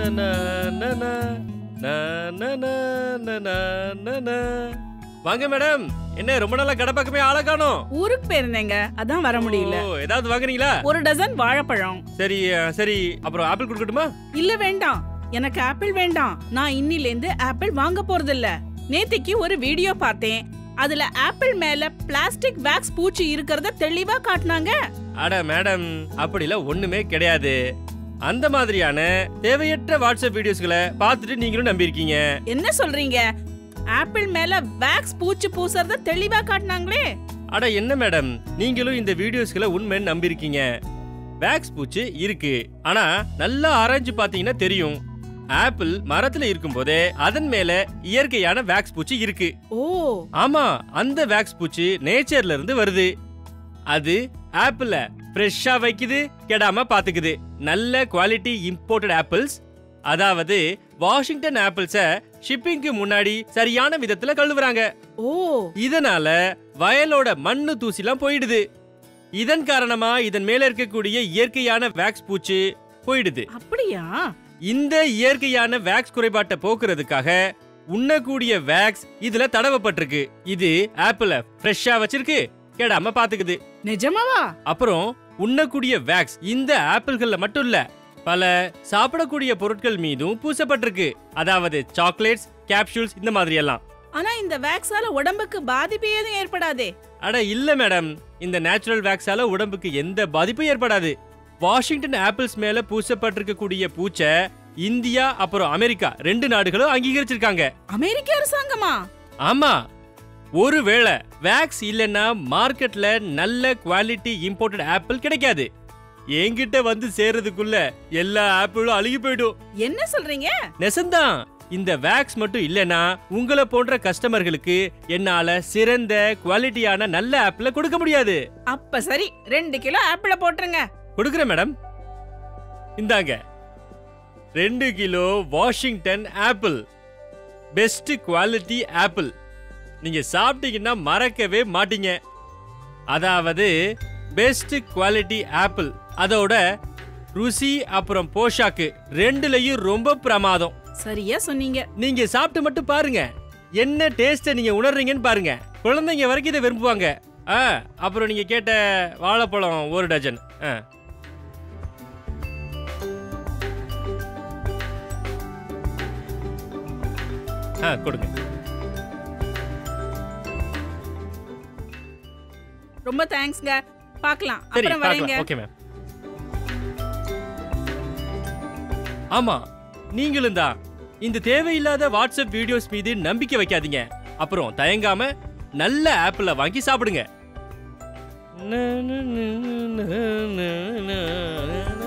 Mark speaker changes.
Speaker 1: நா, நா, நா, நா, நா, நா, நா, நா, நா, நா. வாங்க மேடம் என்ன ரொம்ப நாளா கடை பக்கமே ஆளை காணோம்
Speaker 2: ஊருக்கு போயிருந்தேங்க அதான் வர முடியல
Speaker 1: ஓ, ஏதாவது வாங்குறீங்களா
Speaker 2: ஒரு டசன் வாழைப்பழம்
Speaker 1: சரி அஹ், சரி அப்புறம் ஆப்பிள் கொடுக்கட்டுமா
Speaker 2: இல்ல வேண்டாம் எனக்கு ஆப்பிள் வேண்டாம் நான் இன்னில இருந்து ஆப்பிள் வாங்க போறது இல்ல நேத்திக்கு ஒரு வீடியோ பார்த்தேன் அதுல ஆப்பிள் மேல பிளாஸ்டிக் வேக்ஸ் பூச்சி இருக்கிறத தெளிவா காட்டினாங்க
Speaker 1: அட மேடம் அப்படிலாம் ஒண்ணுமே கிடையாது அந்த மாதிரியான தேவையற்ற வாட்ஸ்அப் வீடியோஸ்களை பார்த்துட்டு நீங்களும் நம்பியிருக்கீங்க
Speaker 2: என்ன சொல்றீங்க ஆப்பிள் மேல வேக்ஸ் பூச்சி பூசறத தெளிவா காட்டினாங்களே
Speaker 1: அட என்ன மேடம் நீங்களும் இந்த வீடியோஸ்களை உண்மை நம்பியிருக்கீங்க வேக்ஸ் பூச்சி இருக்கு ஆனா நல்லா ஆராய்ஞ்சு பார்த்தீங்கன்னா தெரியும் ஆப்பிள் மரத்துல இருக்கும்போதே அதன் மேல இயற்கையான வேக்ஸ் பூச்சி இருக்கு
Speaker 2: ஓ
Speaker 1: ஆமா அந்த வேக்ஸ் பூச்சி நேச்சர்ல இருந்து வருது அது ஆப்பிள ஃப்ரெஷ்ஷா வைக்குது கெடாம பாத்துக்குது நல்ல குவாலிட்டி இம்போர்ட்டட் ஆப்பிள்ஸ் அதாவது வாஷிங்டன் ஆப்பிள்ஸ ஷிப்பிங்க்கு முன்னாடி சரியான விதத்துல கழுவுறாங்க
Speaker 2: ஓ
Speaker 1: இதனால வயலோட மண்ணு தூசிலாம் போயிடுது இதன் காரணமா இதன் மேல இருக்கக்கூடிய இயற்கையான வேக்ஸ் பூச்சி போயிடுது
Speaker 2: அப்படியா
Speaker 1: இந்த இயற்கையான வேக்ஸ் குறைபாட்டை போக்குறதுக்காக உண்ணக்கூடிய வேக்ஸ் இதுல தடவப்பட்டிருக்கு இது ஆப்பிள ஃப்ரெஷ்ஷா வச்சிருக்கு கெடாம பாத்துக்குது
Speaker 2: நிஜமாவா
Speaker 1: அப்புறம் உண்ணக்கூடிய வேக்ஸ் இந்த ஆப்பிள்கள்ல மட்டும் இல்ல பல சாப்பிடக்கூடிய பொருட்கள் மீதும் பூசப்பட்டிருக்கு அதாவது சாக்லேட்ஸ் கேப்சூல்ஸ் இந்த மாதிரி எல்லாம்
Speaker 2: ஆனா இந்த வேக்ஸால உடம்புக்கு பாதிப்பு ஏதும் ஏற்படாதே
Speaker 1: அட இல்ல மேடம் இந்த நேச்சுரல் வேக்ஸால உடம்புக்கு எந்த பாதிப்பும் ஏற்படாது வாஷிங்டன் ஆப்பிள்ஸ் மேல பூசப்பட்டிருக்கக்கூடிய பூச்சை இந்தியா அப்புறம் அமெரிக்கா ரெண்டு நாடுகளும் அங்கீகரிச்சிருக்காங்க
Speaker 2: அமெரிக்க அரசாங்கமா
Speaker 1: ஆமா ஒருவேளை வேக்ஸ் இல்லைன்னா மார்க்கெட்ல நல்ல குவாலிட்டி இம்போர்ட்டட் ஆப்பிள் கிடைக்காது என்கிட்ட வந்து சேர்றதுக்குள்ள எல்லா ஆப்பிளும் அழுகி போயிடும்
Speaker 2: என்ன சொல்றீங்க
Speaker 1: நெசந்தான் இந்த வேக்ஸ் மட்டும் இல்லைன்னா உங்களை போன்ற கஸ்டமர்களுக்கு என்னால சிறந்த குவாலிட்டியான நல்ல ஆப்பிள கொடுக்க முடியாது
Speaker 2: அப்ப சரி ரெண்டு கிலோ ஆப்பிள போட்டுருங்க
Speaker 1: கொடுக்குறேன் மேடம் இந்தாங்க ரெண்டு kilo Washington apple best quality apple நீங்க சாப்பிட்டீங்கன்னா மறக்கவே மாட்டீங்க அதாவது பெஸ்ட் குவாலிட்டி ஆப்பிள் அதோட ருசி அப்புறம் போஷாக்கு ரெண்டுலயும் ரொம்ப பிரமாதம்
Speaker 2: சரியா சொன்னீங்க
Speaker 1: நீங்க சாப்பிட்டு மட்டும் பாருங்க என்ன டேஸ்ட நீங்க உணர்றீங்கன்னு பாருங்க குழந்தைங்க வரைக்கும் இதை விரும்புவாங்க ஆ அப்புறம் நீங்க கேட்ட வாழைப்பழம் ஒரு டஜன் ஆ ஆ கொடுங்க
Speaker 2: ரொம்ப தேங்க்ஸ்ங்க பார்க்கலாம்
Speaker 1: சரி
Speaker 2: அப்புறம் வரேங்க
Speaker 1: பார்க்கலாம் ஓகே மேம் ஆமா நீங்களும் தான் இந்த தேவையில்லாத வாட்ஸ்அப் வீடியோஸ் மீது நம்பிக்கை வைக்காதீங்க அப்புறம் தயங்காம நல்ல ஆப்பிள வாங்கி சாப்பிடுங்க